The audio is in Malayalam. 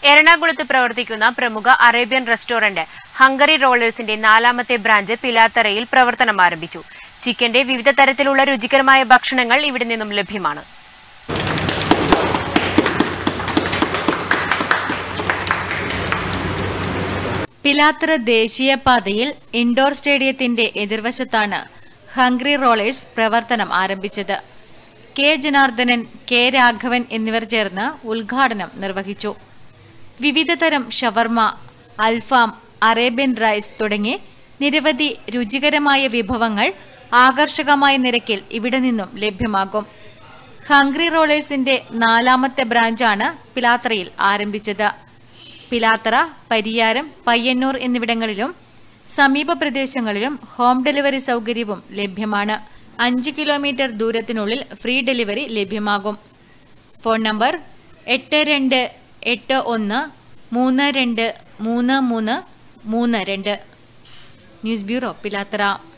എറണാകുളത്ത് പ്രവർത്തിക്കുന്ന പ്രമുഖ അറേബ്യൻ റെസ്റ്റോറന്റ് ഹംഗറി റോളേഴ്സിന്റെ നാലാമത്തെ ബ്രാഞ്ച് പിലാത്തറയിൽ പ്രവർത്തനം ആരംഭിച്ചു ചിക്കന്റെ വിവിധ തരത്തിലുള്ള രുചികരമായ ഭക്ഷണങ്ങൾ ഇവിടെ നിന്നും ലഭ്യമാണ് പിലാത്തറ ദേശീയപാതയിൽ ഇൻഡോർ സ്റ്റേഡിയത്തിന്റെ എതിർവശത്താണ് ഹംഗ്രി റോളേഴ്സ് പ്രവർത്തനം ആരംഭിച്ചത് കെ ജനാർദ്ദനൻ കെ രാഘവൻ എന്നിവർ ചേർന്ന് ഉദ്ഘാടനം നിർവഹിച്ചു വിവിധതരം ഷവർമ അൽഫാം അറേബ്യൻ റൈസ് തുടങ്ങി നിരവധി രുചികരമായ വിഭവങ്ങൾ ആകർഷകമായ നിരക്കിൽ ഇവിടെ നിന്നും ലഭ്യമാകും ഹംഗ്രി റോളേഴ്സിന്റെ നാലാമത്തെ ബ്രാഞ്ചാണ് പിലാത്രയിൽ ആരംഭിച്ചത് പിലാത്തറ പരിയാരം പയ്യന്നൂർ എന്നിവിടങ്ങളിലും സമീപ പ്രദേശങ്ങളിലും ഹോം ഡെലിവറി സൗകര്യവും ലഭ്യമാണ് അഞ്ച് കിലോമീറ്റർ ദൂരത്തിനുള്ളിൽ ഫ്രീ ഡെലിവറി ലഭ്യമാകും ഫോൺ നമ്പർ എട്ട് രണ്ട് എട്ട് ഒന്ന് മൂന്ന് രണ്ട് മൂന്ന് മൂന്ന് മൂന്ന് രണ്ട് ന്യൂസ് ബ്യൂറോ പിലാത്തറ